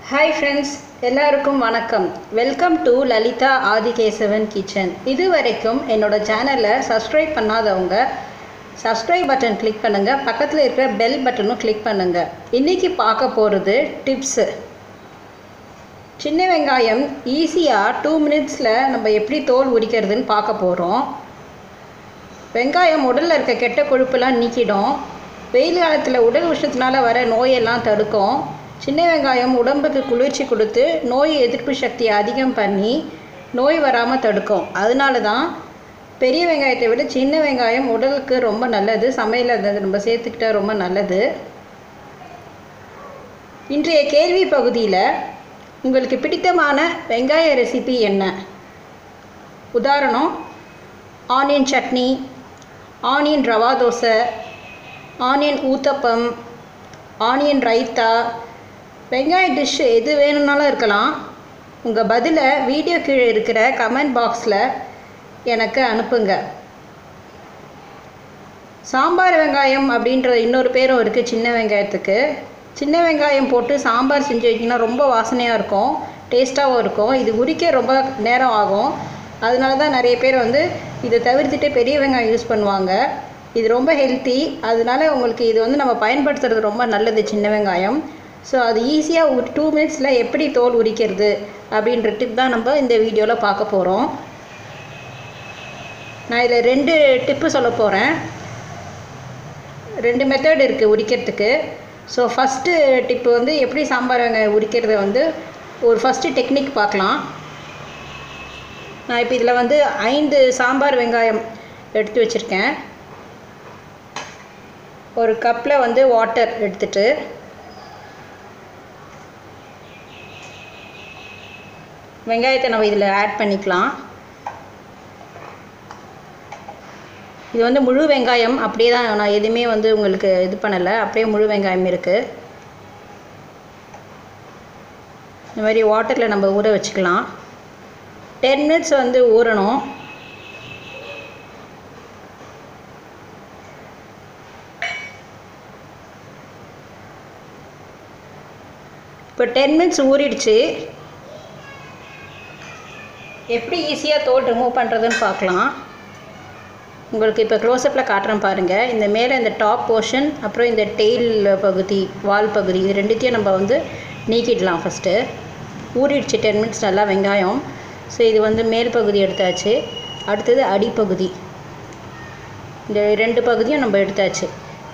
hi friends எல்லாருக்கும் வணக்கம் welcome to Lalitha Adikesavan kitchen இது வரைக்கும் என்னோட சேனலை சப்ஸ்கிரைப் பண்ணாதவங்க சப்ஸ்கிரைப் பட்டன் கிளிக் பண்ணுங்கள் பக்கத்தில் இருக்கிற பெல் பட்டனும் கிளிக் பண்ணுங்கள் இன்றைக்கி பார்க்க போகிறது டிப்ஸு சின்ன வெங்காயம் ஈஸியாக டூ மினிட்ஸில் நம்ம எப்படி தோல் உரிக்கிறதுன்னு பார்க்க போகிறோம் வெங்காயம் உடலில் இருக்க கெட்ட கொழுப்பெல்லாம் நீக்கிடும் வெயில் காலத்தில் உடல் உஷ்ணத்தினால வர நோயெல்லாம் தடுக்கும் சின்ன வெங்காயம் உடம்புக்கு குளிர்ச்சி கொடுத்து நோய் எதிர்ப்பு சக்தியை அதிகம் பண்ணி நோய் வராமல் தடுக்கும் அதனால தான் பெரிய வெங்காயத்தை விட சின்ன வெங்காயம் உடலுக்கு ரொம்ப நல்லது சமையல் அதை நம்ம சேர்த்துக்கிட்டா ரொம்ப நல்லது இன்றைய கேள்வி பகுதியில் உங்களுக்கு பிடித்தமான வெங்காய ரெசிபி என்ன உதாரணம் onion chutney onion rava dosa onion uttapam onion raita வெங்காய டிஷ் எது வேணும்னாலும் இருக்கலாம் உங்கள் பதிலை வீடியோ கீழே இருக்கிற கமெண்ட் பாக்ஸில் எனக்கு அனுப்புங்க சாம்பார் வெங்காயம் அப்படின்ற இன்னொரு பேரும் இருக்குது சின்ன வெங்காயத்துக்கு சின்ன வெங்காயம் போட்டு சாம்பார் செஞ்சு வச்சிங்கன்னா ரொம்ப வாசனையாக இருக்கும் டேஸ்ட்டாகவும் இருக்கும் இது உரிக்க ரொம்ப நேரம் ஆகும் அதனால தான் நிறைய பேர் வந்து இதை தவிர்த்துட்டு பெரிய வெங்காயம் யூஸ் பண்ணுவாங்க இது ரொம்ப ஹெல்த்தி அதனால உங்களுக்கு இது வந்து நம்ம பயன்படுத்துறது ரொம்ப நல்லது சின்ன வெங்காயம் ஸோ அது ஈஸியாக ஒரு டூ மினிட்ஸில் எப்படி தோல் உரிக்கிறது அப்படின்ற டிப் தான் நம்ம இந்த வீடியோவில் பார்க்க போகிறோம் நான் இதில் ரெண்டு டிப்பு சொல்ல போகிறேன் ரெண்டு மெத்தட் இருக்குது உரிக்கிறதுக்கு ஸோ ஃபஸ்ட்டு டிப்பு வந்து எப்படி சாம்பார் வெங்காயம் உரிக்கிறத வந்து ஒரு ஃபஸ்ட்டு டெக்னிக் பார்க்கலாம் நான் இப்போ இதில் வந்து ஐந்து சாம்பார் வெங்காயம் எடுத்து வச்சுருக்கேன் ஒரு கப்பில் வந்து வாட்டர் எடுத்துட்டு வெங்காயத்தை நம்ம இதில் ஆட் பண்ணிக்கலாம் இது வந்து முழு வெங்காயம் அப்படியே தான் நான் எதுவுமே வந்து உங்களுக்கு இது பண்ணலை அப்படியே முழு வெங்காயம் இருக்குது இந்த மாதிரி வாட்டரில் நம்ம ஊற வச்சுக்கலாம் டென் மினிட்ஸ் வந்து ஊறணும் இப்போ டென் மினிட்ஸ் ஊறிடுச்சு எப்படி ஈஸியாக தோல் ரிமூவ் பண்ணுறதுன்னு பார்க்கலாம் உங்களுக்கு இப்போ க்ளோஸ்அப்பில் காட்டுறேன் பாருங்கள் இந்த மேலே இந்த டாப் போர்ஷன் அப்புறம் இந்த டெய்ல் பகுதி வால் பகுதி இது ரெண்டுத்தையும் நம்ம வந்து நீக்கிடலாம் ஃபஸ்ட்டு ஊறிடுச்சு டென் மினிட்ஸ் நல்லா வெங்காயம் ஸோ இது வந்து மேல் பகுதி எடுத்தாச்சு அடுத்தது அடிப்பகுதி இந்த ரெண்டு பகுதியும் நம்ம எடுத்தாச்சு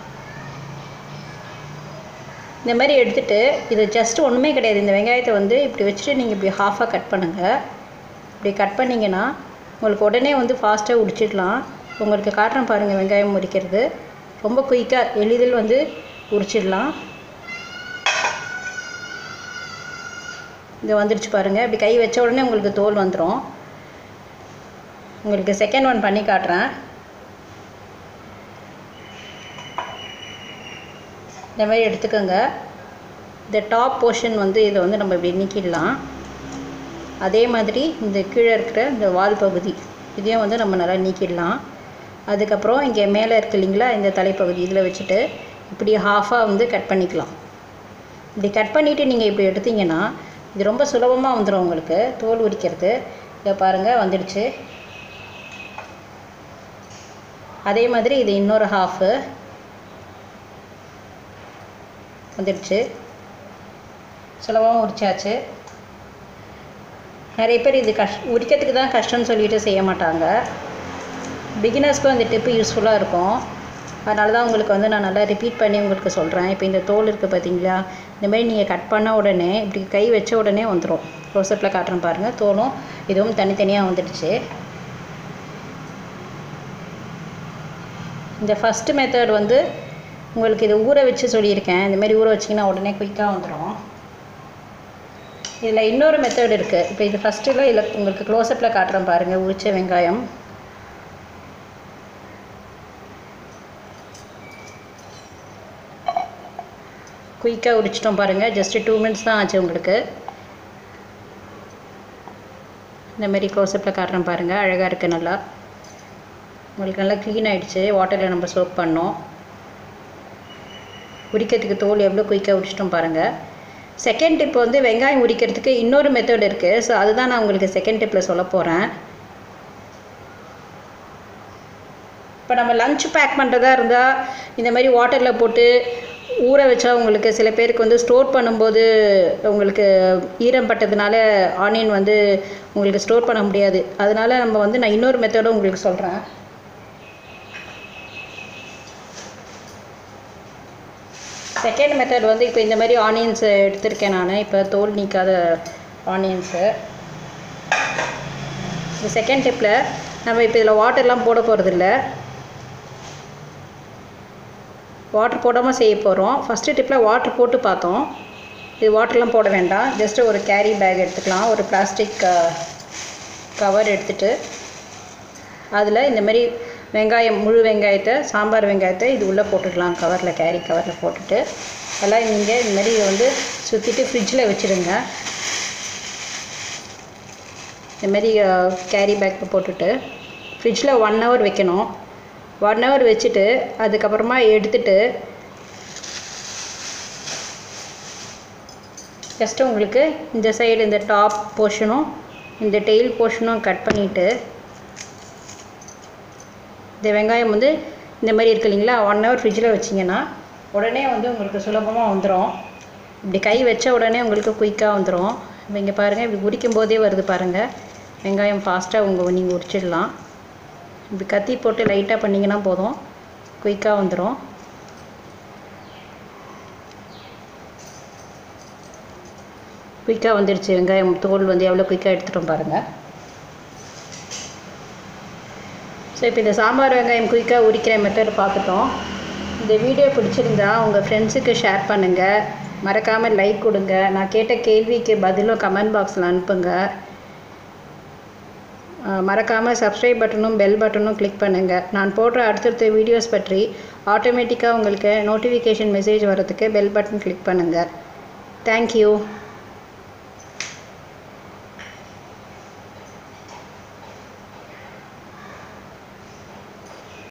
இந்த மாதிரி எடுத்துகிட்டு இது ஜஸ்ட் ஒன்றுமே கிடையாது இந்த வெங்காயத்தை வந்து இப்படி வச்சுட்டு நீங்கள் இப்படி ஹாஃபாக கட் பண்ணுங்கள் இப்படி கட் பண்ணிங்கன்னா உங்களுக்கு உடனே வந்து ஃபாஸ்ட்டாக உரிச்சிடலாம் உங்களுக்கு காட்டுறேன் பாருங்கள் வெங்காயம் உரிக்கிறது ரொம்ப குயிக்காக எளிதில் வந்து உரிச்சிடலாம் இது வந்துடுச்சு பாருங்கள் இப்படி கை வச்ச உடனே உங்களுக்கு தோல் வந்துடும் உங்களுக்கு செகண்ட் ஒன் பண்ணி காட்டுறேன் இந்த மாதிரி எடுத்துக்கோங்க இந்த டாப் போர்ஷன் வந்து இதை வந்து நம்ம இப்படி நீக்கிடலாம் அதே மாதிரி இந்த கீழே இருக்கிற இந்த வால் பகுதி இதையும் வந்து நம்ம நல்லா நீக்கிடலாம் அதுக்கப்புறம் இங்கே மேலே இருக்கு இல்லைங்களா இந்த தலைப்பகுதி இதில் வச்சுட்டு இப்படி ஹாஃபாக வந்து கட் பண்ணிக்கலாம் இப்படி கட் பண்ணிவிட்டு நீங்கள் இப்படி எடுத்தீங்கன்னா இது ரொம்ப சுலபமாக வந்துடும் உங்களுக்கு தோல் உரிக்கிறது இதை பாருங்கள் வந்துடுச்சு அதே மாதிரி இது இன்னொரு ஹாஃபு வந்துடுச்சு சுலபமாக உரிச்சாச்சு நிறைய பேர் இது கஷ் உரிக்கிறதுக்கு தான் கஷ்டம்னு சொல்லிட்டு செய்ய மாட்டாங்க பிகினர்ஸ்க்கும் இந்த டிப்பு யூஸ்ஃபுல்லாக இருக்கும் அதனால தான் உங்களுக்கு வந்து நான் நல்லா ரிப்பீட் பண்ணி உங்களுக்கு சொல்கிறேன் இப்போ இந்த தோல் இருக்குது பார்த்தீங்களா இந்த மாதிரி நீங்கள் கட் பண்ண உடனே இப்படி கை வச்ச உடனே வந்துடும் க்ளோஸ்அப்பில் காட்டுறேன் பாருங்கள் தோலும் இதுவும் தனித்தனியாக வந்துடுச்சு இந்த ஃபஸ்ட்டு மெத்தட் வந்து உங்களுக்கு இது ஊற வச்சு சொல்லியிருக்கேன் இந்த மாதிரி ஊற வச்சிங்கன்னா உடனே குயிக்காக வந்துடும் இதில் இன்னொரு மெத்தட் இருக்குது இப்போ இது ஃபஸ்ட்டில் இதில் உங்களுக்கு க்ளோஸ்அப்பில் காட்டுறேன் பாருங்கள் உரிச்ச வெங்காயம் குயிக்காக உரிச்சிட்டோம் பாருங்கள் ஜஸ்ட்டு டூ மினிட்ஸ் தான் ஆச்சு உங்களுக்கு இந்த மாதிரி க்ளோஸ்அப்பில் காட்டுறேன் பாருங்கள் அழகாக இருக்குது நல்லா உங்களுக்கு நல்லா க்ளீன் ஆகிடுச்சு வாட்டரில் நம்ம சோப் பண்ணோம் உரிக்கிறதுக்கு தோல் எவ்வளோ குயிக்காக உரிச்சிட்டோம் பாருங்கள் செகண்ட் டிப் வந்து வெங்காயம் உரிக்கிறதுக்கு இன்னொரு மெத்தட் இருக்குது ஸோ அதுதான் நான் உங்களுக்கு செகண்ட் டிப்பில் சொல்ல போகிறேன் இப்போ நம்ம லஞ்ச் பேக் பண்ணுறதா இருந்தால் இந்த மாதிரி வாட்டரில் போட்டு ஊற வச்சா உங்களுக்கு சில பேருக்கு வந்து ஸ்டோர் பண்ணும்போது உங்களுக்கு ஈரம் பட்டதுனால ஆனியன் வந்து உங்களுக்கு ஸ்டோர் பண்ண முடியாது அதனால நம்ம வந்து நான் இன்னொரு மெத்தடும் உங்களுக்கு சொல்கிறேன் செகண்ட் மெத்தட் வந்து இப்போ இந்த மாதிரி ஆனியன்ஸ் எடுத்திருக்கேன் நான் இப்போ தோல் நீக்காத ஆனியன்ஸு இந்த செகண்ட் டிப்பில் நம்ம இப்போ இதில் வாட்டர்லாம் போட போகிறதில்ல வாட்டர் போடாமல் செய்ய போகிறோம் ஃபஸ்ட்டு டிப்பில் வாட்டர் போட்டு பார்த்தோம் இது வாட்டர்லாம் போட வேண்டாம் ஜஸ்ட்டு ஒரு கேரி பேக் எடுத்துக்கலாம் ஒரு பிளாஸ்டிக் கவர் எடுத்துகிட்டு அதில் இந்த மாதிரி வெங்காயம் முழு வெங்காயத்தை சாம்பார் வெங்காயத்தை இது உள்ளே போட்டுக்கலாம் கவரில் கேரி கவரில் போட்டுட்டு எல்லாம் நீங்கள் இந்த மாதிரி வந்து சுற்றிட்டு ஃப்ரிட்ஜில் வச்சுருங்க இந்தமாரி கேரி பேக்கில் போட்டுட்டு ஃப்ரிட்ஜில் ஒன் ஹவர் வைக்கணும் ஒன் ஹவர் வச்சுட்டு அதுக்கப்புறமா எடுத்துட்டு ஜஸ்ட்டு உங்களுக்கு இந்த சைடு இந்த டாப் போர்ஷனும் இந்த டெயில் போர்ஷனும் கட் பண்ணிவிட்டு இந்த வெங்காயம் வந்து இந்த மாதிரி இருக்கு இல்லைங்களா ஒன் ஹவர் ஃப்ரிட்ஜில் வச்சிங்கன்னா உடனே வந்து உங்களுக்கு சுலபமாக வந்துடும் இப்படி கை வச்ச உடனே உங்களுக்கு குயிக்காக வந்துடும் இப்போ இங்கே பாருங்கள் இப்படி உரிக்கும் போதே வருது பாருங்கள் வெங்காயம் ஃபாஸ்ட்டாக உங்கள் நீங்கள் உரிச்சிடலாம் இப்படி கத்தி போட்டு லைட்டாக பண்ணிங்கன்னா போதும் குயிக்காக வந்துடும் குயிக்காக வந்துடுச்சு வெங்காயம் தோல் வந்து எவ்வளோ குயிக்காக எடுத்துட்டோம் பாருங்கள் ஸோ இப்போ இந்த சாம்பார் வெங்காயம் குயிக்காக உரிக்கிற மெத்தட் பார்த்துட்டோம் இந்த வீடியோ பிடிச்சிருந்தா உங்கள் ஃப்ரெண்ட்ஸுக்கு ஷேர் பண்ணுங்கள் மறக்காமல் லைக் கொடுங்க நான் கேட்ட கேள்விக்கு பதிலும் கமெண்ட் பாக்ஸில் அனுப்புங்க மறக்காமல் சப்ஸ்கிரைப் பட்டனும் பெல் பட்டனும் கிளிக் பண்ணுங்கள் நான் போடுற அடுத்தடுத்த வீடியோஸ் பற்றி ஆட்டோமேட்டிக்காக உங்களுக்கு நோட்டிஃபிகேஷன் மெசேஜ் வரதுக்கு பெல் பட்டன் கிளிக் பண்ணுங்கள் தேங்க்யூ